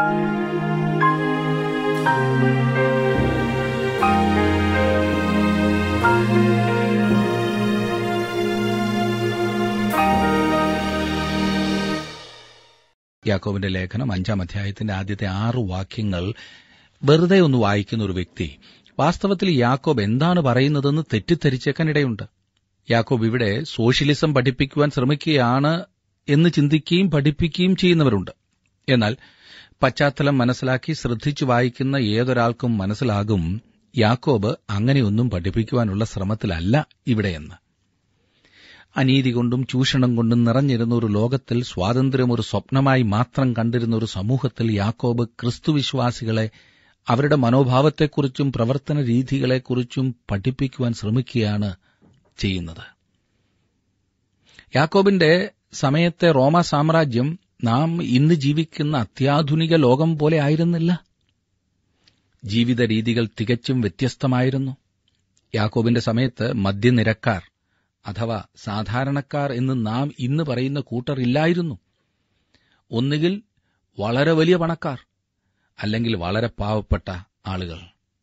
യാക്കോബിന്റെ ലേഖനം അഞ്ചാം അധ്യായത്തിന്റെ ആദ്യത്തെ ആറു വാക്യങ്ങൾ വെറുതെ ഒന്ന് വായിക്കുന്ന ഒരു വ്യക്തി വാസ്തവത്തിൽ യാക്കോബ് എന്താണ് പറയുന്നതെന്ന് തെറ്റിദ്ധരിച്ചേക്കാനിടയുണ്ട് യാക്കോബ് ഇവിടെ സോഷ്യലിസം പഠിപ്പിക്കുവാൻ ശ്രമിക്കുകയാണ് എന്ന് ചിന്തിക്കുകയും പഠിപ്പിക്കുകയും ചെയ്യുന്നവരുണ്ട് എന്നാൽ പശ്ചാത്തലം മനസ്സിലാക്കി ശ്രദ്ധിച്ചു വായിക്കുന്ന ഏതൊരാൾക്കും മനസ്സിലാകും യാക്കോബ് അങ്ങനെയൊന്നും പഠിപ്പിക്കുവാനുള്ള ശ്രമത്തിലല്ല ഇവിടെയെന്ന് അനീതി കൊണ്ടും ചൂഷണം കൊണ്ടും നിറഞ്ഞിരുന്ന ഒരു ലോകത്തിൽ സ്വാതന്ത്ര്യം ഒരു സ്വപ്നമായി മാത്രം കണ്ടിരുന്ന ഒരു സമൂഹത്തിൽ യാക്കോബ് ക്രിസ്തുവിശ്വാസികളെ അവരുടെ മനോഭാവത്തെക്കുറിച്ചും പ്രവർത്തന രീതികളെക്കുറിച്ചും പഠിപ്പിക്കുവാൻ ശ്രമിക്കുകയാണ് ചെയ്യുന്നത് യാക്കോബിന്റെ സമയത്തെ റോമ സാമ്രാജ്യം നാം ഇന്ന് ജീവിക്കുന്ന അത്യാധുനിക ലോകം പോലെ ആയിരുന്നില്ല ജീവിത രീതികൾ തികച്ചും വ്യത്യസ്തമായിരുന്നു യാക്കോബിന്റെ സമയത്ത് മദ്യനിരക്കാർ അഥവാ സാധാരണക്കാർ എന്ന് നാം ഇന്ന് പറയുന്ന കൂട്ടർ ഇല്ലായിരുന്നു ഒന്നുകിൽ വളരെ വലിയ പണക്കാർ അല്ലെങ്കിൽ വളരെ പാവപ്പെട്ട ആളുകൾ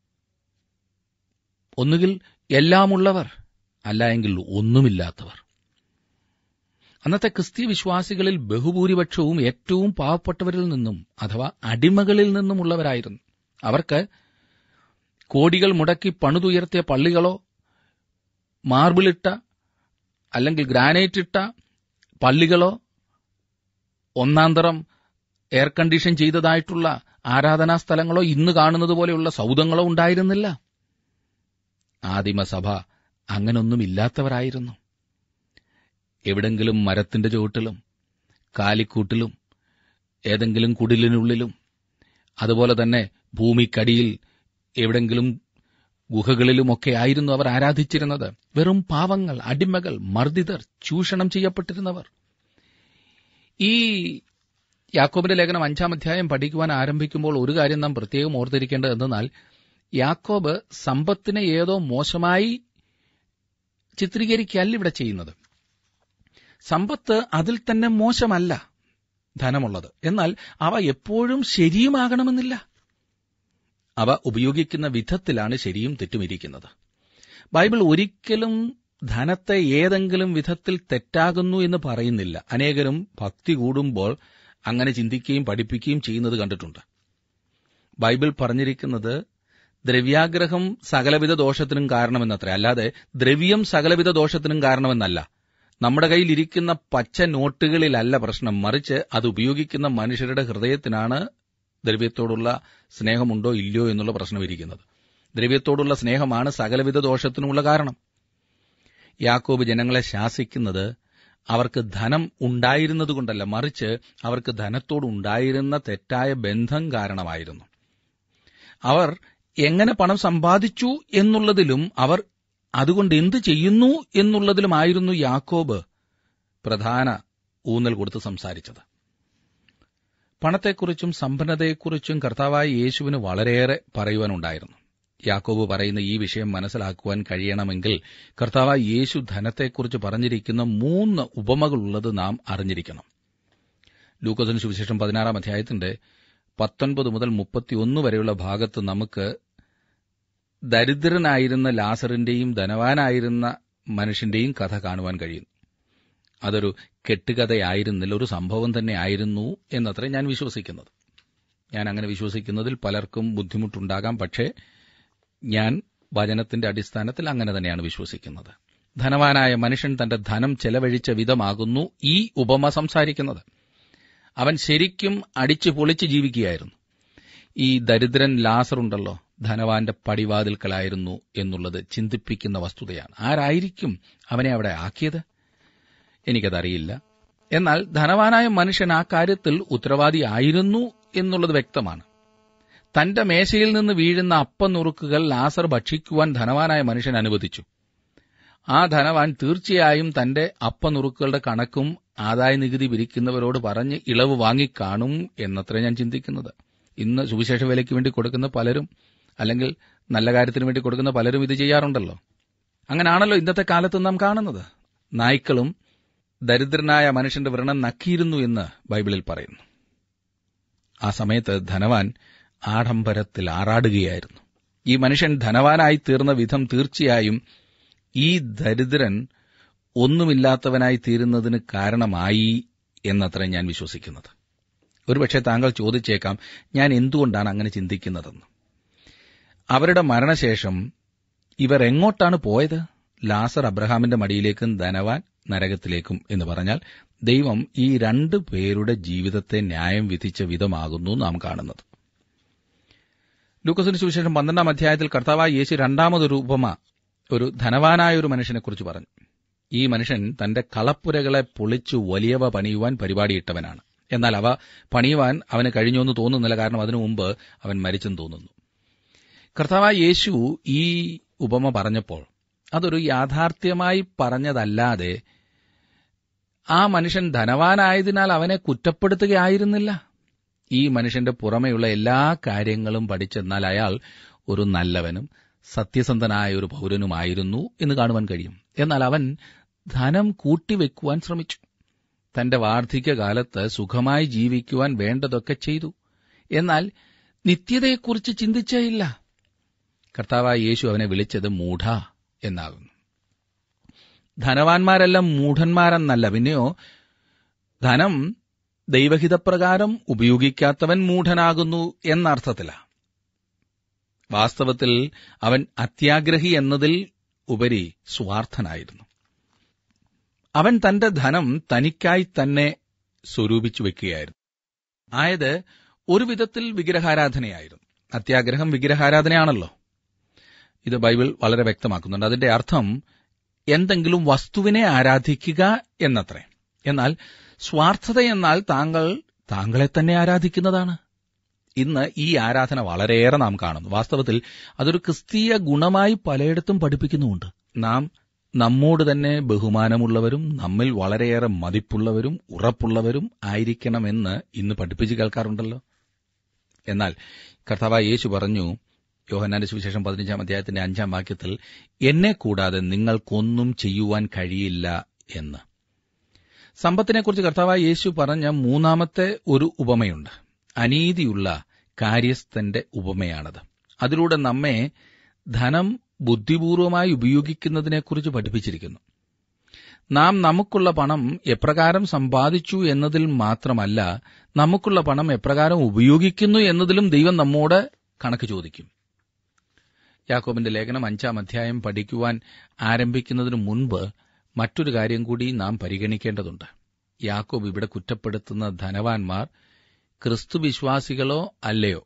ഒന്നുകിൽ എല്ലാമുള്ളവർ അല്ല എങ്കിൽ ഒന്നുമില്ലാത്തവർ അന്നത്തെ ക്രിസ്തീയ വിശ്വാസികളിൽ ബഹുഭൂരിപക്ഷവും ഏറ്റവും പാവപ്പെട്ടവരിൽ നിന്നും അഥവാ അടിമകളിൽ നിന്നുമുള്ളവരായിരുന്നു അവർക്ക് കോടികൾ മുടക്കി പണിതുയർത്തിയ പള്ളികളോ മാർബിളിട്ട അല്ലെങ്കിൽ ഗ്രാനൈറ്റ് ഇട്ട പള്ളികളോ ഒന്നാന്തരം എയർ കണ്ടീഷൻ ചെയ്തതായിട്ടുള്ള ആരാധനാ സ്ഥലങ്ങളോ ഇന്ന് കാണുന്നത് പോലെയുള്ള സൗധങ്ങളോ ഉണ്ടായിരുന്നില്ല ആദിമസഭ അങ്ങനൊന്നുമില്ലാത്തവരായിരുന്നു എവിടെങ്കിലും മരത്തിന്റെ ചുവട്ടിലും കാലിക്കൂട്ടിലും ഏതെങ്കിലും കുടിലിനുള്ളിലും അതുപോലെ തന്നെ ഭൂമിക്കടിയിൽ എവിടെങ്കിലും ഗുഹകളിലുമൊക്കെ ആയിരുന്നു അവർ ആരാധിച്ചിരുന്നത് വെറും പാവങ്ങൾ അടിമകൾ മർദ്ദിതർ ചൂഷണം ചെയ്യപ്പെട്ടിരുന്നവർ ഈ യാക്കോബിന്റെ ലേഖനം അഞ്ചാം അധ്യായം പഠിക്കുവാൻ ആരംഭിക്കുമ്പോൾ ഒരു കാര്യം നാം പ്രത്യേകം ഓർത്തിരിക്കേണ്ടത് എന്തെന്നാൽ യാക്കോബ് സമ്പത്തിനെ ഏതോ മോശമായി ചിത്രീകരിക്കല്ല ഇവിടെ ചെയ്യുന്നത് സമ്പത്ത് അതിൽ തന്നെ മോശമല്ല ധനമുള്ളത് എന്നാൽ അവ എപ്പോഴും ശരിയുമാകണമെന്നില്ല അവ ഉപയോഗിക്കുന്ന വിധത്തിലാണ് ശരിയും തെറ്റുമിരിക്കുന്നത് ബൈബിൾ ഒരിക്കലും ധനത്തെ ഏതെങ്കിലും വിധത്തിൽ തെറ്റാകുന്നു എന്ന് പറയുന്നില്ല അനേകരും ഭക്തി കൂടുമ്പോൾ അങ്ങനെ ചിന്തിക്കുകയും പഠിപ്പിക്കുകയും ചെയ്യുന്നത് കണ്ടിട്ടുണ്ട് ബൈബിൾ പറഞ്ഞിരിക്കുന്നത് ദ്രവ്യാഗ്രഹം സകലവിധ ദോഷത്തിനും കാരണമെന്നത്രേ അല്ലാതെ ദ്രവ്യം സകലവിധ ദോഷത്തിനും കാരണമെന്നല്ല നമ്മുടെ കയ്യിൽ ഇരിക്കുന്ന പച്ച നോട്ടുകളിലല്ല പ്രശ്നം മറിച്ച് അത് ഉപയോഗിക്കുന്ന മനുഷ്യരുടെ ഹൃദയത്തിനാണ് ദ്രവ്യത്തോടുള്ള സ്നേഹമുണ്ടോ ഇല്ലയോ എന്നുള്ള പ്രശ്നം ഇരിക്കുന്നത് ദ്രവ്യത്തോടുള്ള സ്നേഹമാണ് സകലവിധ ദോഷത്തിനുമുള്ള കാരണം യാക്കോബ് ജനങ്ങളെ ശാസിക്കുന്നത് അവർക്ക് ധനം ഉണ്ടായിരുന്നതുകൊണ്ടല്ല മറിച്ച് അവർക്ക് ധനത്തോടുണ്ടായിരുന്ന തെറ്റായ ബന്ധം കാരണമായിരുന്നു അവർ എങ്ങനെ പണം സമ്പാദിച്ചു എന്നുള്ളതിലും അവർ അതുകൊണ്ട് എന്ത് ചെയ്യുന്നു എന്നുള്ളതിലുമായിരുന്നു യാക്കോബ് പ്രധാന ഊന്നൽ കൊടുത്ത് സംസാരിച്ചത് പണത്തെക്കുറിച്ചും സമ്പന്നതയെക്കുറിച്ചും കർത്താവായ യേശുവിന് വളരെയേറെ പറയുവാനുണ്ടായിരുന്നു യാക്കോബ് പറയുന്ന ഈ വിഷയം മനസ്സിലാക്കുവാൻ കഴിയണമെങ്കിൽ കർത്താവായ യേശു ധനത്തെക്കുറിച്ച് പറഞ്ഞിരിക്കുന്ന മൂന്ന് ഉപമകളുള്ളത് നാം അറിഞ്ഞിരിക്കണം ലൂക്കോസിന് സുവിശേഷം പതിനാറാം അധ്യായത്തിന്റെ പത്തൊൻപത് മുതൽ മുപ്പത്തിയൊന്ന് വരെയുള്ള ഭാഗത്ത് നമുക്ക് ദരിദ്രനായിരുന്ന ലാസറിന്റെയും ധനവാനായിരുന്ന മനുഷ്യന്റെയും കഥ കാണുവാൻ കഴിയും അതൊരു കെട്ടുകഥയായിരുന്നില്ല ഒരു സംഭവം തന്നെ ആയിരുന്നു എന്നത്രേ ഞാൻ വിശ്വസിക്കുന്നത് ഞാൻ അങ്ങനെ വിശ്വസിക്കുന്നതിൽ പലർക്കും ബുദ്ധിമുട്ടുണ്ടാകാം പക്ഷേ ഞാൻ വചനത്തിന്റെ അടിസ്ഥാനത്തിൽ അങ്ങനെ തന്നെയാണ് വിശ്വസിക്കുന്നത് ധനവാനായ മനുഷ്യൻ തന്റെ ധനം ചെലവഴിച്ച വിധമാകുന്നു ഈ ഉപമ സംസാരിക്കുന്നത് അവൻ ശരിക്കും അടിച്ചു പൊളിച്ച് ജീവിക്കുകയായിരുന്നു ഈ ദരിദ്രൻ ലാസറുണ്ടല്ലോ ധനവാന്റെ പടിവാതിൽക്കലായിരുന്നു എന്നുള്ളത് ചിന്തിപ്പിക്കുന്ന വസ്തുതയാണ് ആരായിരിക്കും അവനെ അവിടെ ആക്കിയത് എനിക്കതറിയില്ല എന്നാൽ ധനവാനായ മനുഷ്യൻ ആ കാര്യത്തിൽ ഉത്തരവാദിയായിരുന്നു എന്നുള്ളത് വ്യക്തമാണ് തന്റെ മേശയിൽ നിന്ന് വീഴുന്ന അപ്പനുറുക്കുകൾ ലാസർ ഭക്ഷിക്കുവാൻ ധനവാനായ മനുഷ്യൻ അനുവദിച്ചു ആ ധനവാൻ തീർച്ചയായും തന്റെ അപ്പനുറുക്കുകളുടെ കണക്കും ആദായ നികുതി പിരിക്കുന്നവരോട് പറഞ്ഞ് ഇളവ് വാങ്ങിക്കാണും എന്നത്ര ഞാൻ ചിന്തിക്കുന്നത് ഇന്ന് സുവിശേഷ വിലയ്ക്ക് വേണ്ടി കൊടുക്കുന്ന പലരും അല്ലെങ്കിൽ നല്ല കാര്യത്തിന് വേണ്ടി കൊടുക്കുന്ന പലരും ഇത് ചെയ്യാറുണ്ടല്ലോ അങ്ങനാണല്ലോ ഇന്നത്തെ കാലത്ത് നാം കാണുന്നത് നായ്ക്കളും ദരിദ്രനായ മനുഷ്യന്റെ വ്രണം നക്കിയിരുന്നു എന്ന് ബൈബിളിൽ പറയുന്നു ആ സമയത്ത് ധനവാൻ ആഡംബരത്തിൽ ആറാടുകയായിരുന്നു ഈ മനുഷ്യൻ ധനവാനായി തീർന്ന വിധം തീർച്ചയായും ഈ ദരിദ്രൻ ഒന്നുമില്ലാത്തവനായി തീരുന്നതിന് കാരണമായി എന്നത്ര ഞാൻ വിശ്വസിക്കുന്നത് ഒരുപക്ഷെ താങ്കൾ ചോദിച്ചേക്കാം ഞാൻ എന്തുകൊണ്ടാണ് അങ്ങനെ ചിന്തിക്കുന്നതെന്ന് അവരുടെ മരണശേഷം ഇവർ എങ്ങോട്ടാണ് പോയത് ലാസർ അബ്രഹാമിന്റെ മടിയിലേക്കും ധനവാൻ നരകത്തിലേക്കും എന്ന് പറഞ്ഞാൽ ദൈവം ഈ രണ്ടു പേരുടെ ജീവിതത്തെ ന്യായം വിധിച്ച വിധമാകുന്നു നാം കാണുന്നത് ലൂക്കസിന് സുവിശേഷം പന്ത്രണ്ടാം അധ്യായത്തിൽ കർത്താവായ യേശു രണ്ടാമതൊരു ഉപമ ഒരു ധനവാനായ ഒരു മനുഷ്യനെക്കുറിച്ച് പറഞ്ഞു ഈ മനുഷ്യൻ തന്റെ കളപ്പുരകളെ പൊളിച്ചു വലിയവ പണിയുവാൻ പരിപാടിയിട്ടവനാണ് എന്നാൽ അവ പണിയുവാൻ അവന് കഴിഞ്ഞു എന്ന് തോന്നുന്നില്ല കാരണം അതിനു മുമ്പ് അവൻ മരിച്ചെന്ന് തോന്നുന്നു കർത്താവായ യേശു ഈ ഉപമ പറഞ്ഞപ്പോൾ അതൊരു യാഥാർത്ഥ്യമായി പറഞ്ഞതല്ലാതെ ആ മനുഷ്യൻ ധനവാനായതിനാൽ അവനെ കുറ്റപ്പെടുത്തുകയായിരുന്നില്ല ഈ മനുഷ്യന്റെ പുറമെയുള്ള എല്ലാ കാര്യങ്ങളും പഠിച്ചെന്നാൽ അയാൾ ഒരു നല്ലവനും സത്യസന്ധനായ ഒരു പൗരനുമായിരുന്നു എന്ന് കാണുവാൻ കഴിയും എന്നാൽ അവൻ ധനം കൂട്ടിവെക്കുവാൻ ശ്രമിച്ചു തന്റെ വാർദ്ധക്യകാലത്ത് സുഖമായി ജീവിക്കുവാൻ വേണ്ടതൊക്കെ ചെയ്തു എന്നാൽ നിത്യതയെക്കുറിച്ച് ചിന്തിച്ചേയില്ല കർത്താവായ യേശു അവനെ വിളിച്ചത് മൂഢ എന്നാകുന്നു ധനവാന്മാരെല്ലാം മൂഢന്മാരെന്നല്ല പിന്നെയോ ധനം ദൈവഹിതപ്രകാരം ഉപയോഗിക്കാത്തവൻ മൂഢനാകുന്നു എന്നർത്ഥത്തിലാണ് വാസ്തവത്തിൽ അവൻ അത്യാഗ്രഹി എന്നതിൽ ഉപരി സ്വാർത്ഥനായിരുന്നു അവൻ തന്റെ ധനം തനിക്കായി തന്നെ സ്വരൂപിച്ചു വെക്കുകയായിരുന്നു ആയത് ഒരു വിധത്തിൽ വിഗ്രഹാരാധനയായിരുന്നു അത്യാഗ്രഹം വിഗ്രഹാരാധനയാണല്ലോ ഇത് ബൈബിൾ വളരെ വ്യക്തമാക്കുന്നുണ്ട് അതിന്റെ അർത്ഥം എന്തെങ്കിലും വസ്തുവിനെ ആരാധിക്കുക എന്നത്രേ എന്നാൽ സ്വാർത്ഥത എന്നാൽ താങ്കൾ താങ്കളെ തന്നെ ആരാധിക്കുന്നതാണ് ഇന്ന് ഈ ആരാധന വളരെയേറെ നാം കാണുന്നു വാസ്തവത്തിൽ അതൊരു ക്രിസ്തീയ ഗുണമായി പലയിടത്തും പഠിപ്പിക്കുന്നുമുണ്ട് നാം നമ്മോട് തന്നെ ബഹുമാനമുള്ളവരും നമ്മിൽ വളരെയേറെ മതിപ്പുള്ളവരും ഉറപ്പുള്ളവരും ആയിരിക്കണമെന്ന് ഇന്ന് പഠിപ്പിച്ചു കേൾക്കാറുണ്ടല്ലോ എന്നാൽ കർത്താവായ യേശു പറഞ്ഞു യോഹന്നാന്റെ സുവിശേഷം പതിനഞ്ചാം അധ്യായത്തിന്റെ അഞ്ചാം വാക്യത്തിൽ എന്നെ കൂടാതെ നിങ്ങൾക്കൊന്നും ചെയ്യുവാൻ കഴിയില്ല എന്ന് സമ്പത്തിനെക്കുറിച്ച് കർത്താവായ യേശു പറഞ്ഞ മൂന്നാമത്തെ ഒരു ഉപമയുണ്ട് അനീതിയുള്ള കാര്യസ്ഥന്റെ ഉപമയാണത് അതിലൂടെ നമ്മെ ധനം ബുദ്ധിപൂർവമായി ഉപയോഗിക്കുന്നതിനെക്കുറിച്ച് പഠിപ്പിച്ചിരിക്കുന്നു നാം നമുക്കുള്ള പണം എപ്രകാരം സമ്പാദിച്ചു എന്നതിൽ മാത്രമല്ല നമുക്കുള്ള പണം എപ്രകാരം ഉപയോഗിക്കുന്നു എന്നതിലും ദൈവം നമ്മോട് കണക്ക് ചോദിക്കും യാക്കോബിന്റെ ലേഖനം അഞ്ചാം അധ്യായം പഠിക്കുവാൻ ആരംഭിക്കുന്നതിനു മുൻപ് മറ്റൊരു കാര്യം കൂടി നാം പരിഗണിക്കേണ്ടതുണ്ട് യാക്കോബ് ഇവിടെ കുറ്റപ്പെടുത്തുന്ന ധനവാന്മാർ ക്രിസ്തുവിശ്വാസികളോ അല്ലയോ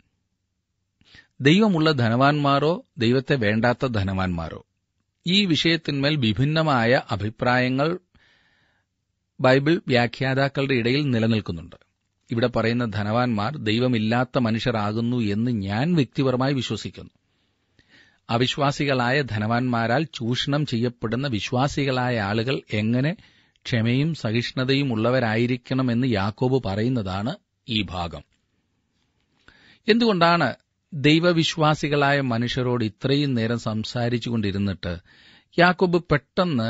ദൈവമുള്ള ധനവാന്മാരോ ദൈവത്തെ വേണ്ടാത്ത ധനവാന്മാരോ ഈ വിഷയത്തിന്മേൽ വിഭിന്നമായ അഭിപ്രായങ്ങൾ ബൈബിൾ വ്യാഖ്യാതാക്കളുടെ ഇടയിൽ നിലനിൽക്കുന്നുണ്ട് ഇവിടെ പറയുന്ന ധനവാന്മാർ ദൈവമില്ലാത്ത മനുഷ്യരാകുന്നു എന്ന് ഞാൻ വ്യക്തിപരമായി വിശ്വസിക്കുന്നു അവിശ്വാസികളായ ധനവാന്മാരാൽ ചൂഷണം ചെയ്യപ്പെടുന്ന വിശ്വാസികളായ ആളുകൾ എങ്ങനെ ക്ഷമയും സഹിഷ്ണുതയും ഉള്ളവരായിരിക്കണമെന്ന് യാക്കോബ് പറയുന്നതാണ് ഈ ഭാഗം എന്തുകൊണ്ടാണ് ദൈവവിശ്വാസികളായ മനുഷ്യരോട് ഇത്രയും നേരം സംസാരിച്ചുകൊണ്ടിരുന്നിട്ട് യാക്കോബ് പെട്ടെന്ന്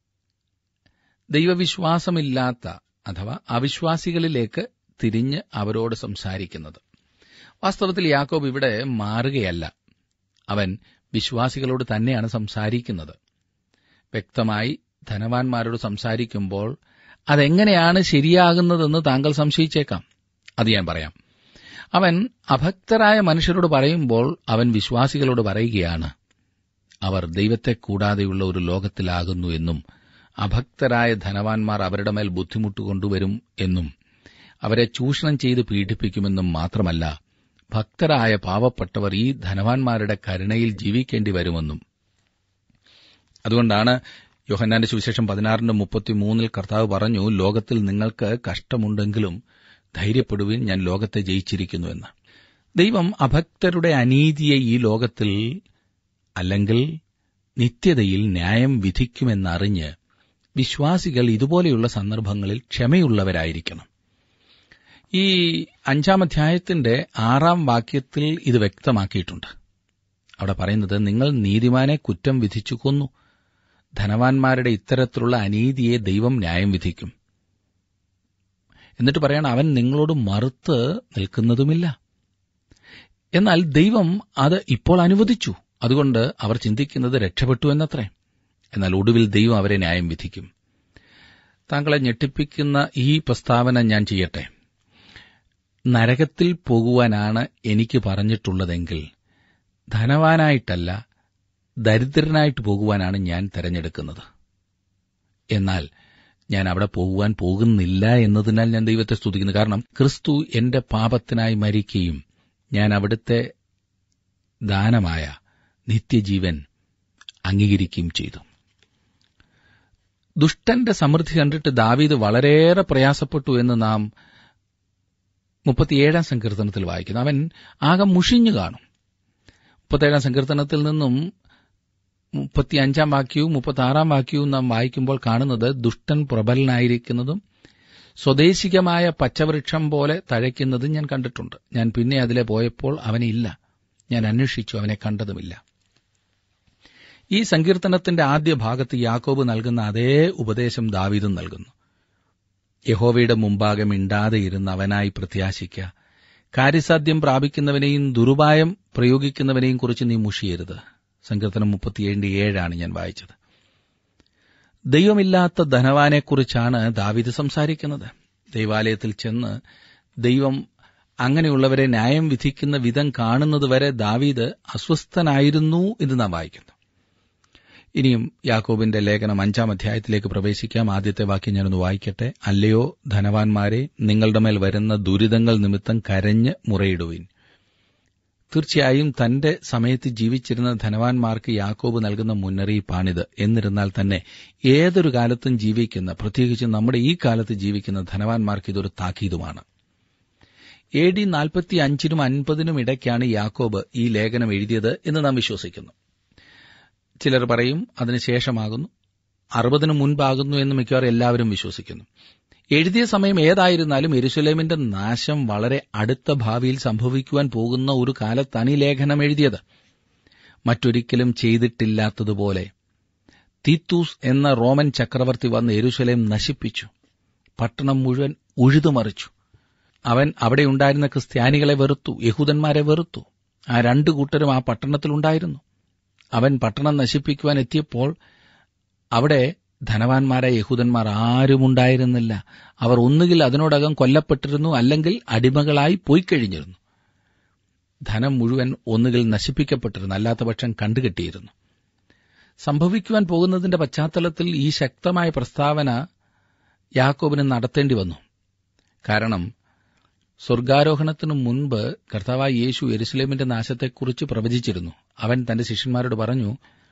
ദൈവവിശ്വാസമില്ലാത്ത അഥവാ അവിശ്വാസികളിലേക്ക് തിരിഞ്ഞ് അവരോട് സംസാരിക്കുന്നത് വാസ്തവത്തിൽ യാക്കോബ് ഇവിടെ മാറുകയല്ല അവൻ വിശ്വാസികളോട് തന്നെയാണ് സംസാരിക്കുന്നത് വ്യക്തമായി ധനവാന്മാരോട് സംസാരിക്കുമ്പോൾ അതെങ്ങനെയാണ് ശരിയാകുന്നതെന്ന് താങ്കൾ സംശയിച്ചേക്കാം അത് ഞാൻ പറയാം അവൻ അഭക്തരായ മനുഷ്യരോട് പറയുമ്പോൾ അവൻ വിശ്വാസികളോട് പറയുകയാണ് അവർ ദൈവത്തെ കൂടാതെയുള്ള ഒരു ലോകത്തിലാകുന്നു എന്നും അഭക്തരായ ധനവാന്മാർ അവരുടെ മേൽ ബുദ്ധിമുട്ട് കൊണ്ടുവരും എന്നും അവരെ ചൂഷണം ചെയ്ത് പീഡിപ്പിക്കുമെന്നും മാത്രമല്ല ഭക്തരായ പാവപ്പെട്ടവർ ഈ ധനവാന്മാരുടെ കരുണയിൽ ജീവിക്കേണ്ടി വരുമെന്നും അതുകൊണ്ടാണ് യോഹന്നാന്റെ സുവിശേഷം പതിനാറിന്റെ മുപ്പത്തിമൂന്നിൽ കർത്താവ് പറഞ്ഞു ലോകത്തിൽ നിങ്ങൾക്ക് കഷ്ടമുണ്ടെങ്കിലും ധൈര്യപ്പെടുവിൻ ഞാൻ ലോകത്തെ ജയിച്ചിരിക്കുന്നു എന്ന് ദൈവം അഭക്തരുടെ അനീതിയെ ഈ ലോകത്തിൽ അല്ലെങ്കിൽ നിത്യതയിൽ ന്യായം വിധിക്കുമെന്നറിഞ്ഞ് വിശ്വാസികൾ ഇതുപോലെയുള്ള സന്ദർഭങ്ങളിൽ ക്ഷമയുള്ളവരായിരിക്കണം ഈ അഞ്ചാം അധ്യായത്തിന്റെ ആറാം വാക്യത്തിൽ ഇത് വ്യക്തമാക്കിയിട്ടുണ്ട് അവിടെ പറയുന്നത് നിങ്ങൾ നീതിമാനെ കുറ്റം വിധിച്ചു കൊന്നു ധനവാന്മാരുടെ ഇത്തരത്തിലുള്ള അനീതിയെ ദൈവം ന്യായം വിധിക്കും എന്നിട്ട് പറയണം അവൻ നിങ്ങളോട് മറുത്ത് നിൽക്കുന്നതുമില്ല എന്നാൽ ദൈവം അത് ഇപ്പോൾ അനുവദിച്ചു അതുകൊണ്ട് അവർ ചിന്തിക്കുന്നത് രക്ഷപ്പെട്ടു എന്നത്രേ എന്നാൽ ഒടുവിൽ ദൈവം അവരെ ന്യായം വിധിക്കും താങ്കളെ ഞെട്ടിപ്പിക്കുന്ന ഈ പ്രസ്താവന ഞാൻ ചെയ്യട്ടെ നരകത്തിൽ പോകുവാനാണ് എനിക്ക് പറഞ്ഞിട്ടുള്ളതെങ്കിൽ ധനവാനായിട്ടല്ല ദരിദ്രനായിട്ട് പോകുവാനാണ് ഞാൻ തെരഞ്ഞെടുക്കുന്നത് എന്നാൽ ഞാൻ അവിടെ പോകുവാൻ പോകുന്നില്ല എന്നതിനാൽ ഞാൻ ദൈവത്തെ സ്തുതിക്കുന്നു കാരണം ക്രിസ്തു എന്റെ പാപത്തിനായി മരിക്കുകയും ഞാൻ അവിടുത്തെ ദാനമായ നിത്യജീവൻ അംഗീകരിക്കുകയും ചെയ്തു ദുഷ്ടന്റെ സമൃദ്ധി കണ്ടിട്ട് ദാവീദ് വളരെയേറെ പ്രയാസപ്പെട്ടു എന്ന് നാം മുപ്പത്തിയേഴാം സങ്കീർത്തനത്തിൽ വായിക്കുന്നു അവൻ ആകെ മുഷിഞ്ഞു കാണും മുപ്പത്തേഴാം സങ്കീർത്തനത്തിൽ നിന്നും മുപ്പത്തിയഞ്ചാം വാക്യവും മുപ്പത്തിയാറാം വാക്യവും നാം വായിക്കുമ്പോൾ കാണുന്നത് ദുഷ്ടൻ പ്രബലനായിരിക്കുന്നതും സ്വദേശികമായ പച്ചവൃക്ഷം പോലെ തഴയ്ക്കുന്നതും ഞാൻ കണ്ടിട്ടുണ്ട് ഞാൻ പിന്നെ അതിലെ പോയപ്പോൾ അവനെ ഇല്ല ഞാൻ അന്വേഷിച്ചു അവനെ കണ്ടതുമില്ല ഈ സങ്കീർത്തനത്തിന്റെ ആദ്യ ഭാഗത്ത് യാക്കോബ് നൽകുന്ന അതേ ഉപദേശം ദാവീദും നൽകുന്നു യഹോവയുടെ മുമ്പാകെ മിണ്ടാതെ ഇരുന്ന് അവനായി പ്രത്യാശിക്ക കാര്യസാധ്യം പ്രാപിക്കുന്നവനെയും ദുരുപായം പ്രയോഗിക്കുന്നവനെയും കുറിച്ച് നീ മുഷിയരുത് സങ്കീർത്തനം മുപ്പത്തിയേഴിന്റെ ഏഴാണ് ഞാൻ വായിച്ചത് ദൈവമില്ലാത്ത ധനവാനെക്കുറിച്ചാണ് ദാവിദ് സംസാരിക്കുന്നത് ദൈവാലയത്തിൽ ചെന്ന് ദൈവം അങ്ങനെയുള്ളവരെ ന്യായം വിധിക്കുന്ന വിധം കാണുന്നതുവരെ ദാവീദ് അസ്വസ്ഥനായിരുന്നു എന്ന് നാം വായിക്കുന്നു ഇനിയും യാക്കോബിന്റെ ലേഖനം അഞ്ചാം അധ്യായത്തിലേക്ക് പ്രവേശിക്കാം ആദ്യത്തെ വാക്യം ഞാനൊന്ന് വായിക്കട്ടെ അല്ലയോ ധനവാന്മാരെ നിങ്ങളുടെ മേൽ വരുന്ന ദുരിതങ്ങൾ നിമിത്തം കരഞ്ഞ് മുറയിടുവിൻ തീർച്ചയായും തന്റെ സമയത്ത് ജീവിച്ചിരുന്ന ധനവാന്മാർക്ക് യാക്കോബ് നൽകുന്ന മുന്നറിയിപ്പാണിത് എന്നിരുന്നാൽ തന്നെ ഏതൊരു കാലത്തും ജീവിക്കുന്ന പ്രത്യേകിച്ച് നമ്മുടെ ഈ കാലത്ത് ജീവിക്കുന്ന ധനവാന്മാർക്ക് ഇതൊരു താക്കീതുമാണ് എ ഡി നാൽപ്പത്തി അഞ്ചിനും അൻപതിനും ഇടയ്ക്കാണ് യാക്കോബ് ഈ ലേഖനം എഴുതിയത് എന്ന് നാം വിശ്വസിക്കുന്നു ചിലർ പറയും അതിനുശേഷമാകുന്നു അറുപതിനു മുൻപാകുന്നു എന്ന് മിക്കവാറും എല്ലാവരും വിശ്വസിക്കുന്നു എഴുതിയ സമയം ഏതായിരുന്നാലും എരുസലേമിന്റെ നാശം വളരെ അടുത്ത ഭാവിയിൽ സംഭവിക്കുവാൻ പോകുന്ന ഒരു കാലത്താണ് ഈ ലേഖനം എഴുതിയത് മറ്റൊരിക്കലും ചെയ്തിട്ടില്ലാത്തതുപോലെ തീത്തൂസ് എന്ന റോമൻ ചക്രവർത്തി വന്ന് എരുസലേം നശിപ്പിച്ചു പട്ടണം മുഴുവൻ ഉഴുതുമറിച്ചു അവൻ അവിടെയുണ്ടായിരുന്ന ക്രിസ്ത്യാനികളെ വെറുത്തു യഹൂദന്മാരെ വെറുത്തു ആ രണ്ടു കൂട്ടരും ആ പട്ടണത്തിലുണ്ടായിരുന്നു അവൻ പട്ടണം നശിപ്പിക്കുവാൻ എത്തിയപ്പോൾ അവിടെ ധനവാന്മാരായ യഹൂദന്മാർ ആരുമുണ്ടായിരുന്നില്ല അവർ ഒന്നുകിൽ അതിനോടകം കൊല്ലപ്പെട്ടിരുന്നു അല്ലെങ്കിൽ അടിമകളായി പോയിക്കഴിഞ്ഞിരുന്നു ധനം മുഴുവൻ ഒന്നുകിൽ നശിപ്പിക്കപ്പെട്ടിരുന്നു അല്ലാത്തപക്ഷം കണ്ടുകെട്ടിയിരുന്നു സംഭവിക്കുവാൻ പോകുന്നതിന്റെ പശ്ചാത്തലത്തിൽ ഈ ശക്തമായ പ്രസ്താവന യാക്കോബിന് നടത്തേണ്ടി വന്നു കാരണം സ്വർഗാരോഹണത്തിനു മുൻപ് കർത്താവായ യേശു എരുസലേമിന്റെ നാശത്തെക്കുറിച്ച് പ്രവചിച്ചിരുന്നു അവൻ തന്റെ ശിഷ്യന്മാരോട് പറഞ്ഞു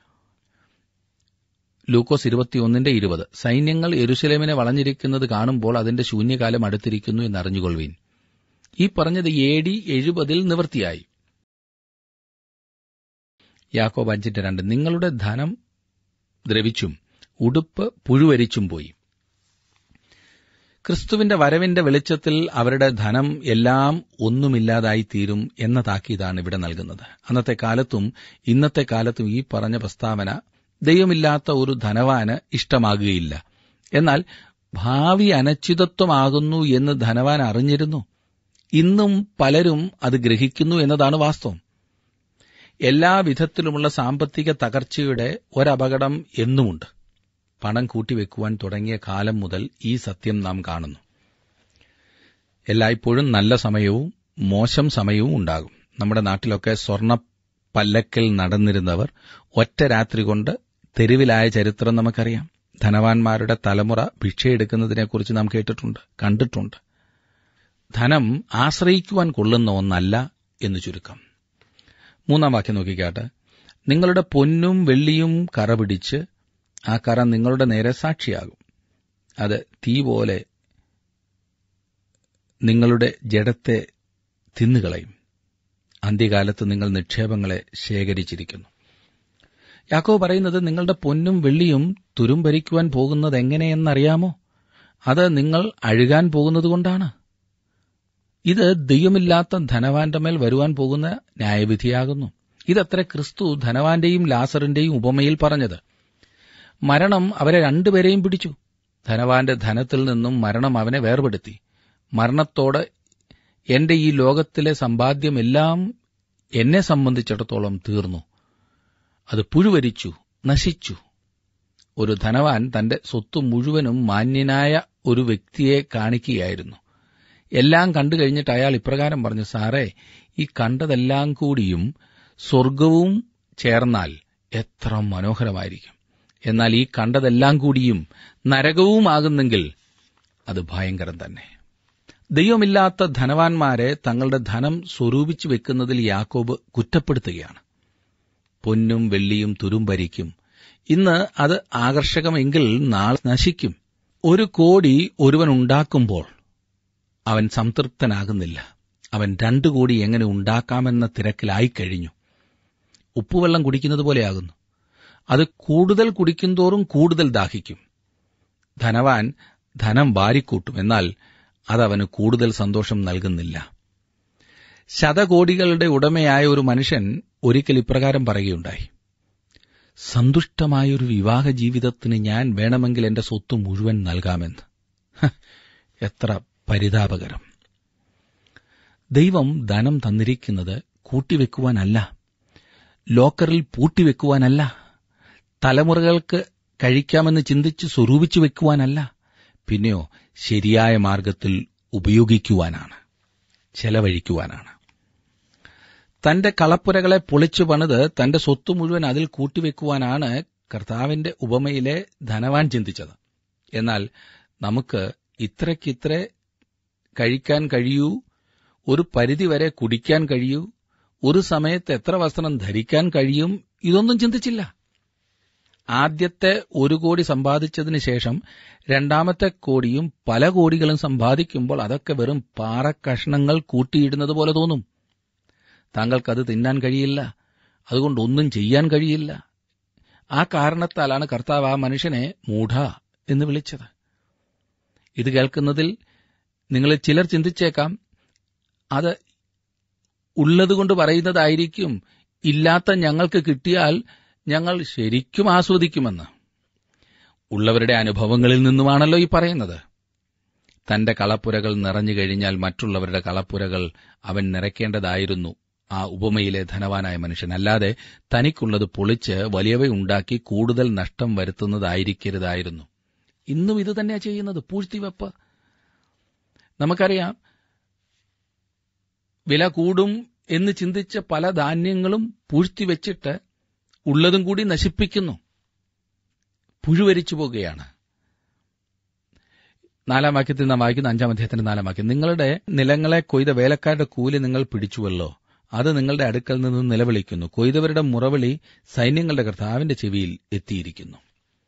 ലൂക്കോസ് ഇരുപത്തിയൊന്നിന്റെ ഇരുപത് സൈന്യങ്ങൾ എരുസലേമിനെ വളഞ്ഞിരിക്കുന്നത് കാണുമ്പോൾ അതിന്റെ ശൂന്യകാലം അടുത്തിരിക്കുന്നു എന്നറിഞ്ഞുകൊള്ളുവീൻ ഈ പറഞ്ഞത് എ ഡി എഴുപതിൽ നിവൃത്തിയായി യാക്കോബ് അഞ്ചിന്റെ രണ്ട് നിങ്ങളുടെ ധനം ദ്രവിച്ചും ഉടുപ്പ് പുഴുവരിച്ചും പോയി ക്രിസ്തുവിന്റെ വരവിന്റെ വെളിച്ചത്തിൽ അവരുടെ ധനം എല്ലാം ഒന്നുമില്ലാതായി തീരും എന്ന താക്കീതാണ് ഇവിടെ നൽകുന്നത് അന്നത്തെ കാലത്തും ഇന്നത്തെ കാലത്തും ഈ പറഞ്ഞ പ്രസ്താവന ദൈവമില്ലാത്ത ഒരു ധനവാന് ഇഷ്ടമാകുകയില്ല എന്നാൽ ഭാവി അനിശ്ചിതത്വമാകുന്നു എന്ന് ധനവാൻ അറിഞ്ഞിരുന്നു ഇന്നും പലരും അത് ഗ്രഹിക്കുന്നു എന്നതാണ് വാസ്തവം എല്ലാ വിധത്തിലുമുള്ള സാമ്പത്തിക തകർച്ചയുടെ ഒരപകടം എന്നുമുണ്ട് പണം കൂട്ടിവെക്കുവാൻ തുടങ്ങിയ കാലം മുതൽ ഈ സത്യം നാം കാണുന്നു എല്ലായ്പ്പോഴും നല്ല സമയവും മോശം സമയവും ഉണ്ടാകും നമ്മുടെ നാട്ടിലൊക്കെ സ്വർണ്ണ പല്ലക്കിൽ നടന്നിരുന്നവർ ഒറ്റ രാത്രി കൊണ്ട് തെരുവിലായ ചരിത്രം നമുക്കറിയാം ധനവാന്മാരുടെ തലമുറ ഭിക്ഷയെടുക്കുന്നതിനെക്കുറിച്ച് നാം കേട്ടിട്ടുണ്ട് കണ്ടിട്ടുണ്ട് ധനം ആശ്രയിക്കുവാൻ കൊള്ളുന്ന ഒന്നല്ല എന്ന് ചുരുക്കം മൂന്നാം വാക്യം നോക്കിക്കാട്ടെ നിങ്ങളുടെ പൊന്നും വെള്ളിയും കറ പിടിച്ച് ആ കറ നിങ്ങളുടെ നേരെ സാക്ഷിയാകും അത് തീ പോലെ നിങ്ങളുടെ ജഡത്തെ തിന്നുകളയും അന്ത്യകാലത്ത് നിങ്ങൾ നിക്ഷേപങ്ങളെ ശേഖരിച്ചിരിക്കുന്നു യാക്കോ പറയുന്നത് നിങ്ങളുടെ പൊന്നും വെള്ളിയും തുരുംഭരിക്കുവാൻ പോകുന്നത് എങ്ങനെയെന്നറിയാമോ അത് നിങ്ങൾ അഴുകാൻ പോകുന്നതുകൊണ്ടാണ് ഇത് ദൈവമില്ലാത്ത ധനവാന്റെ മേൽ വരുവാൻ പോകുന്ന ന്യായവിധിയാകുന്നു ഇതത്ര ക്രിസ്തു ധനവാന്റെയും ലാസറിന്റെയും ഉപമയിൽ പറഞ്ഞത് മരണം അവരെ രണ്ടുപേരെയും പിടിച്ചു ധനവാന്റെ ധനത്തിൽ നിന്നും മരണം അവനെ വേർപെടുത്തി മരണത്തോട് എന്റെ ഈ ലോകത്തിലെ സമ്പാദ്യമെല്ലാം എന്നെ സംബന്ധിച്ചിടത്തോളം തീർന്നു അത് പുഴുവരിച്ചു നശിച്ചു ഒരു ധനവാൻ തന്റെ സ്വത്ത് മുഴുവനും മാന്യനായ ഒരു വ്യക്തിയെ കാണിക്കുകയായിരുന്നു എല്ലാം കണ്ടു കഴിഞ്ഞിട്ട് അയാൾ ഇപ്രകാരം പറഞ്ഞു സാറേ ഈ കണ്ടതെല്ലാം കൂടിയും സ്വർഗവും ചേർന്നാൽ എത്ര മനോഹരമായിരിക്കും എന്നാൽ ഈ കണ്ടതെല്ലാം കൂടിയും നരകവുമാകുന്നെങ്കിൽ അത് ഭയങ്കരം തന്നെ ദൈവമില്ലാത്ത ധനവാന്മാരെ തങ്ങളുടെ ധനം സ്വരൂപിച്ചു വെക്കുന്നതിൽ യാക്കോബ് കുറ്റപ്പെടുത്തുകയാണ് പൊന്നും വെള്ളിയും തുരുമ്പരിക്കും ഇന്ന് അത് ആകർഷകമെങ്കിൽ നാളെ നശിക്കും ഒരു കോടി ഒരുവൻ ഉണ്ടാക്കുമ്പോൾ അവൻ സംതൃപ്തനാകുന്നില്ല അവൻ രണ്ടു കോടി എങ്ങനെ ഉണ്ടാക്കാമെന്ന തിരക്കിലായി കഴിഞ്ഞു ഉപ്പുവെള്ളം കുടിക്കുന്നത് പോലെയാകുന്നു അത് കൂടുതൽ കുടിക്കുന്തോറും കൂടുതൽ ദാഹിക്കും ധനവാൻ ധനം വാരിക്കൂട്ടും എന്നാൽ അതവന് കൂടുതൽ സന്തോഷം നൽകുന്നില്ല ശതകോടികളുടെ ഉടമയായ ഒരു മനുഷ്യൻ ഒരിക്കൽ ഇപ്രകാരം പറയുകയുണ്ടായി സന്തുഷ്ടമായൊരു വിവാഹ ജീവിതത്തിന് ഞാൻ വേണമെങ്കിൽ എന്റെ സ്വത്ത് മുഴുവൻ നൽകാമെന്ന് ഹ, എത്ര പരിതാപകരം ദൈവം ധനം തന്നിരിക്കുന്നത് കൂട്ടിവെക്കുവാനല്ല ലോക്കറിൽ പൂട്ടിവെക്കുവാനല്ല തലമുറകൾക്ക് കഴിക്കാമെന്ന് ചിന്തിച്ച് സ്വരൂപിച്ചു വെക്കുവാനല്ല പിന്നെയോ ശരിയായ മാർഗത്തിൽ ഉപയോഗിക്കുവാനാണ് ചെലവഴിക്കുവാനാണ് തന്റെ കളപ്പുരകളെ പൊളിച്ചു പണിത് തന്റെ സ്വത്ത് മുഴുവൻ അതിൽ കൂട്ടിവെക്കുവാനാണ് കർത്താവിന്റെ ഉപമയിലെ ധനവാൻ ചിന്തിച്ചത് എന്നാൽ നമുക്ക് ഇത്രയ്ക്കിത്ര കഴിക്കാൻ കഴിയൂ ഒരു പരിധിവരെ കുടിക്കാൻ കഴിയൂ ഒരു സമയത്ത് എത്ര വസ്ത്രം ധരിക്കാൻ കഴിയും ഇതൊന്നും ചിന്തിച്ചില്ല ആദ്യത്തെ ഒരു കോടി സമ്പാദിച്ചതിന് ശേഷം രണ്ടാമത്തെ കോടിയും പല കോടികളും സമ്പാദിക്കുമ്പോൾ അതൊക്കെ വെറും പാറക്കഷ്ണങ്ങൾ കൂട്ടിയിടുന്നത് പോലെ തോന്നും താങ്കൾക്കത് തിന്നാൻ കഴിയില്ല അതുകൊണ്ട് ഒന്നും ചെയ്യാൻ കഴിയില്ല ആ കാരണത്താലാണ് കർത്താവ് ആ മനുഷ്യനെ മൂഢ എന്ന് വിളിച്ചത് ഇത് കേൾക്കുന്നതിൽ നിങ്ങളിൽ ചിലർ ചിന്തിച്ചേക്കാം അത് ഉള്ളതുകൊണ്ട് പറയുന്നതായിരിക്കും ഇല്ലാത്ത ഞങ്ങൾക്ക് കിട്ടിയാൽ ഞങ്ങൾ ശരിക്കും ആസ്വദിക്കുമെന്ന് ഉള്ളവരുടെ അനുഭവങ്ങളിൽ നിന്നുമാണല്ലോ ഈ പറയുന്നത് തന്റെ കളപ്പുരകൾ നിറഞ്ഞു കഴിഞ്ഞാൽ മറ്റുള്ളവരുടെ കളപ്പുരകൾ അവൻ നിറയ്ക്കേണ്ടതായിരുന്നു ആ ഉപമയിലെ ധനവാനായ മനുഷ്യൻ അല്ലാതെ തനിക്കുള്ളത് പൊളിച്ച് വലിയവയുണ്ടാക്കി കൂടുതൽ നഷ്ടം വരുത്തുന്നതായിരിക്കരുതായിരുന്നു ഇന്നും ഇത് തന്നെയാ ചെയ്യുന്നത് പൂഴ്ത്തിവെപ്പ് നമുക്കറിയാം വില കൂടും എന്ന് ചിന്തിച്ച പല ധാന്യങ്ങളും പൂഴ്ത്തിവെച്ചിട്ട് ഉള്ളതും കൂടി നശിപ്പിക്കുന്നു പുഴുവരിച്ചു പോകുകയാണ് നാലാം വാക്യത്തിൽ നാം വായിക്കുന്ന അഞ്ചാം അധ്യായത്തിന്റെ നാലാം വാക്യം നിങ്ങളുടെ നിലങ്ങളെ കൊയ്ത വേലക്കാരുടെ കൂലി നിങ്ങൾ പിടിച്ചുവല്ലോ അത് നിങ്ങളുടെ അടുക്കൽ നിന്ന് നിലവിളിക്കുന്നു കൊയ്തവരുടെ മുറവിളി സൈന്യങ്ങളുടെ കർത്താവിന്റെ ചെവിയിൽ എത്തിയിരിക്കുന്നു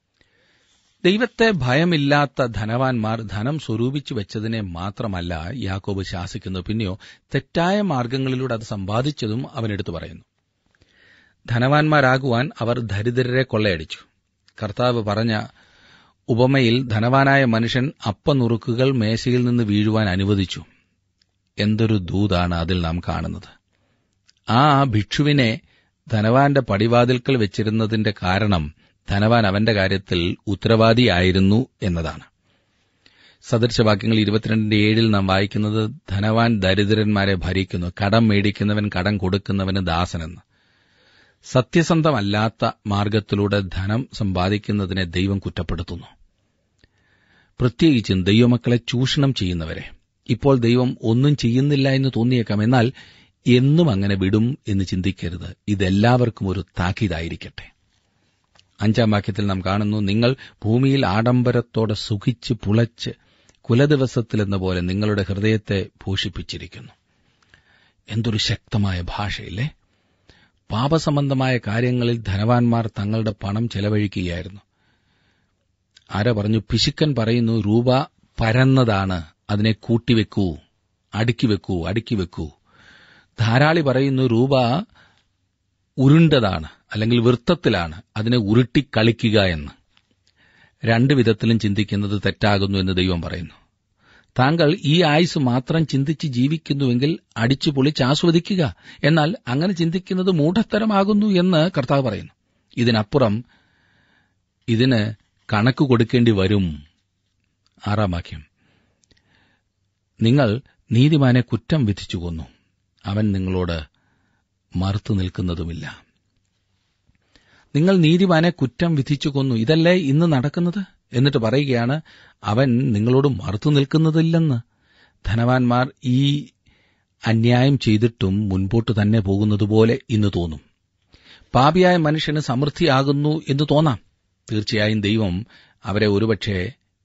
ദൈവത്തെ ഭയമില്ലാത്ത ധനവാന്മാർ ധനം സ്വരൂപിച്ചു വെച്ചതിനെ മാത്രമല്ല യാക്കോബ് ശാസിക്കുന്നു പിന്നെയോ തെറ്റായ മാർഗങ്ങളിലൂടെ അത് സമ്പാദിച്ചതും അവനെടുത്തു പറയുന്നു ധനവാന്മാരാകുവാൻ അവർ ദരിദ്രരെ കൊള്ളയടിച്ചു കർത്താവ് പറഞ്ഞ ഉപമയിൽ ധനവാനായ മനുഷ്യൻ അപ്പനുറുക്കുകൾ മേശയിൽ നിന്ന് വീഴുവാൻ അനുവദിച്ചു എന്തൊരു ദൂതാണ് അതിൽ നാം കാണുന്നത് ആ ഭിക്ഷുവിനെ ധനവാന്റെ പടിവാതിൽക്കൽ വെച്ചിരുന്നതിന്റെ കാരണം ധനവാൻ അവന്റെ കാര്യത്തിൽ ഉത്തരവാദിയായിരുന്നു എന്നതാണ് സദൃശവാക്യങ്ങൾ ഇരുപത്തിരണ്ടിന്റെ ഏഴിൽ നാം വായിക്കുന്നത് ധനവാൻ ദരിദ്രന്മാരെ ഭരിക്കുന്നു കടം മേടിക്കുന്നവൻ കടം കൊടുക്കുന്നവന് ദാസനെന്ന് സത്യസന്ധമല്ലാത്ത മാർഗത്തിലൂടെ ധനം സമ്പാദിക്കുന്നതിനെ ദൈവം കുറ്റപ്പെടുത്തുന്നു പ്രത്യേകിച്ചും ദൈവമക്കളെ ചൂഷണം ചെയ്യുന്നവരെ ഇപ്പോൾ ദൈവം ഒന്നും ചെയ്യുന്നില്ല എന്ന് തോന്നിയേക്കാം എന്നാൽ എന്നും അങ്ങനെ വിടും എന്ന് ചിന്തിക്കരുത് ഇതെല്ലാവർക്കും ഒരു താക്കീതായിരിക്കട്ടെ അഞ്ചാം വാക്യത്തിൽ നാം കാണുന്നു നിങ്ങൾ ഭൂമിയിൽ ആഡംബരത്തോടെ സുഖിച്ച് പുളച്ച് കുലദിവസത്തിലെന്ന പോലെ നിങ്ങളുടെ ഹൃദയത്തെ ഭൂഷിപ്പിച്ചിരിക്കുന്നു എന്തൊരു ശക്തമായ ഭാഷയില്ലേ പാപസംബന്ധമായ കാര്യങ്ങളിൽ ധനവാന്മാർ തങ്ങളുടെ പണം ചെലവഴിക്കുകയായിരുന്നു ആരാ പറഞ്ഞു പിശുക്കൻ പറയുന്നു രൂപ പരന്നതാണ് അതിനെ കൂട്ടിവെക്കൂ അടുക്കി വെക്കൂ അടുക്കി വെക്കൂ ധാരാളി പറയുന്നു രൂപ ഉരുണ്ടതാണ് അല്ലെങ്കിൽ വൃത്തത്തിലാണ് അതിനെ ഉരുട്ടി കളിക്കുക എന്ന് രണ്ടു വിധത്തിലും ചിന്തിക്കുന്നത് തെറ്റാകുന്നു എന്ന് ദൈവം പറയുന്നു താങ്കൾ ഈ ആയുസ് മാത്രം ചിന്തിച്ച് ജീവിക്കുന്നുവെങ്കിൽ അടിച്ചു പൊളിച്ച് ആസ്വദിക്കുക എന്നാൽ അങ്ങനെ ചിന്തിക്കുന്നത് മൂഢത്തരമാകുന്നു എന്ന് കർത്താവ് പറയുന്നു ഇതിനപ്പുറം ഇതിന് കണക്ക് കൊടുക്കേണ്ടി വരും ആറാം വാക്യം നിങ്ങൾ നീതിമാനെ കുറ്റം വിധിച്ചു കൊന്നു അവൻ നിങ്ങളോട് മറുത്തു നിൽക്കുന്നതുമില്ല നിങ്ങൾ നീതിമാനെ കുറ്റം വിധിച്ചു കൊന്നു ഇതല്ലേ ഇന്ന് നടക്കുന്നത് എന്നിട്ട് പറയുകയാണ് അവൻ നിങ്ങളോട് മറുത്തു നിൽക്കുന്നതില്ലെന്ന് ധനവാന്മാർ ഈ അന്യായം ചെയ്തിട്ടും മുൻപോട്ട് തന്നെ പോകുന്നതുപോലെ ഇന്ന് തോന്നും പാപിയായ മനുഷ്യന് സമൃദ്ധിയാകുന്നു എന്ന് തോന്നാം തീർച്ചയായും ദൈവം അവരെ ഒരുപക്ഷെ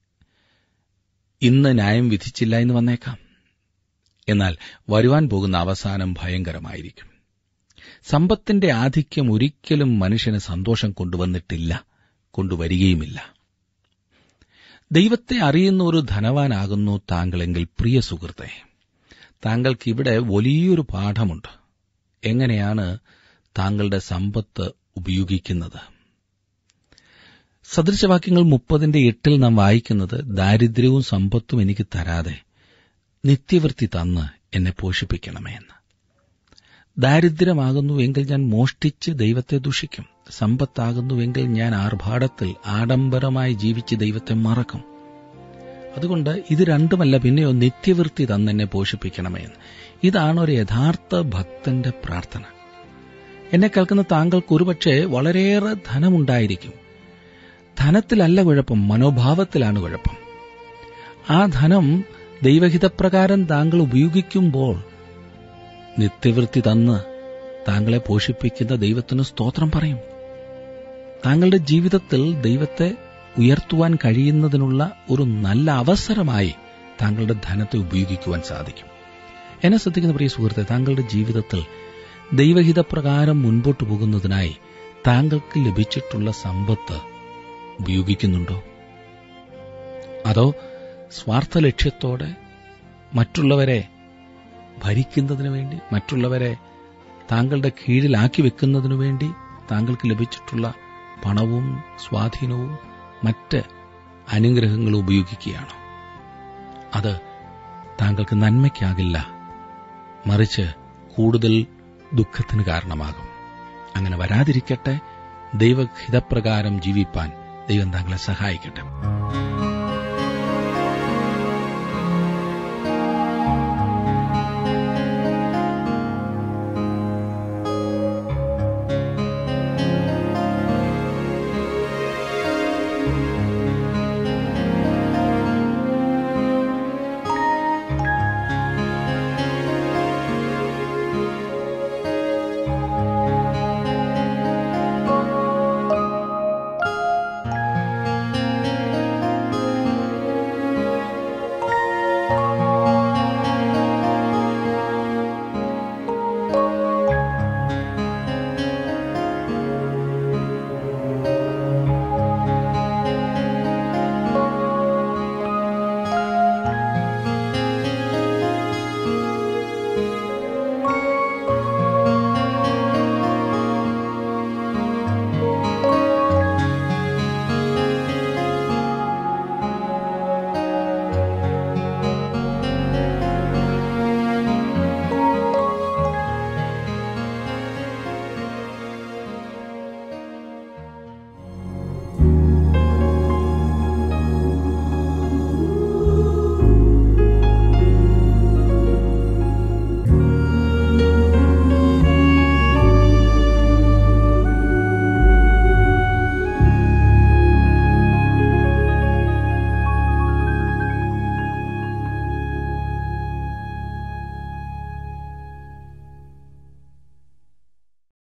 ഇന്ന് ന്യായം വിധിച്ചില്ല എന്ന് വന്നേക്കാം എന്നാൽ വരുവാൻ പോകുന്ന അവസാനം ഭയങ്കരമായിരിക്കും സമ്പത്തിന്റെ ആധിക്യം ഒരിക്കലും മനുഷ്യന് സന്തോഷം കൊണ്ടുവന്നിട്ടില്ല കൊണ്ടുവരികയുമില്ല ദൈവത്തെ അറിയുന്ന ഒരു ധനവാനാകുന്നു താങ്കളെങ്കിൽ പ്രിയ സുഹൃത്തെ താങ്കൾക്ക് ഇവിടെ വലിയൊരു പാഠമുണ്ട് എങ്ങനെയാണ് താങ്കളുടെ സമ്പത്ത് ഉപയോഗിക്കുന്നത് സദൃശവാക്യങ്ങൾ മുപ്പതിന്റെ എട്ടിൽ നാം വായിക്കുന്നത് ദാരിദ്ര്യവും സമ്പത്തും എനിക്ക് തരാതെ നിത്യവൃത്തി തന്ന് എന്നെ പോഷിപ്പിക്കണമേ എന്ന് ദാരിദ്ര്യമാകുന്നുവെങ്കിൽ ഞാൻ മോഷ്ടിച്ച് ദൈവത്തെ ദുഷിക്കും സമ്പത്താകുന്നുവെങ്കിൽ ഞാൻ ആർഭാടത്തിൽ ആഡംബരമായി ജീവിച്ച് ദൈവത്തെ മറക്കും അതുകൊണ്ട് ഇത് രണ്ടുമല്ല പിന്നെയോ നിത്യവൃത്തി തന്നെന്നെ പോഷിപ്പിക്കണമേ എന്ന് ഇതാണ് ഒരു യഥാർത്ഥ ഭക്തന്റെ പ്രാർത്ഥന എന്നെ കേൾക്കുന്ന താങ്കൾക്ക് ഒരുപക്ഷെ വളരെയേറെ ധനമുണ്ടായിരിക്കും ധനത്തിലല്ല കുഴപ്പം മനോഭാവത്തിലാണ് കുഴപ്പം ആ ധനം ദൈവഹിതപ്രകാരം താങ്കൾ ഉപയോഗിക്കുമ്പോൾ നിത്യവൃത്തി തന്ന് താങ്കളെ പോഷിപ്പിക്കുന്ന ദൈവത്തിന് സ്തോത്രം പറയും താങ്കളുടെ ജീവിതത്തിൽ ദൈവത്തെ ഉയർത്തുവാൻ കഴിയുന്നതിനുള്ള ഒരു നല്ല അവസരമായി താങ്കളുടെ ധനത്തെ ഉപയോഗിക്കുവാൻ സാധിക്കും എന്നെ ശ്രദ്ധിക്കുന്ന പ്രിയ സുഹൃത്തെ താങ്കളുടെ ജീവിതത്തിൽ ദൈവഹിതപ്രകാരം മുൻപോട്ടു പോകുന്നതിനായി താങ്കൾക്ക് ലഭിച്ചിട്ടുള്ള സമ്പത്ത് ഉപയോഗിക്കുന്നുണ്ടോ അതോ സ്വാർത്ഥ ലക്ഷ്യത്തോടെ മറ്റുള്ളവരെ ഭരിക്കുന്നതിനു വേണ്ടി മറ്റുള്ളവരെ താങ്കളുടെ കീഴിലാക്കി വെക്കുന്നതിനു വേണ്ടി താങ്കൾക്ക് ലഭിച്ചിട്ടുള്ള പണവും സ്വാധീനവും മറ്റ് അനുഗ്രഹങ്ങളും ഉപയോഗിക്കുകയാണോ അത് താങ്കൾക്ക് നന്മയ്ക്കാകില്ല മറിച്ച് കൂടുതൽ ദുഃഖത്തിന് കാരണമാകും അങ്ങനെ വരാതിരിക്കട്ടെ ദൈവഹിതപ്രകാരം ജീവിപ്പാൻ ദൈവം താങ്കളെ സഹായിക്കട്ടെ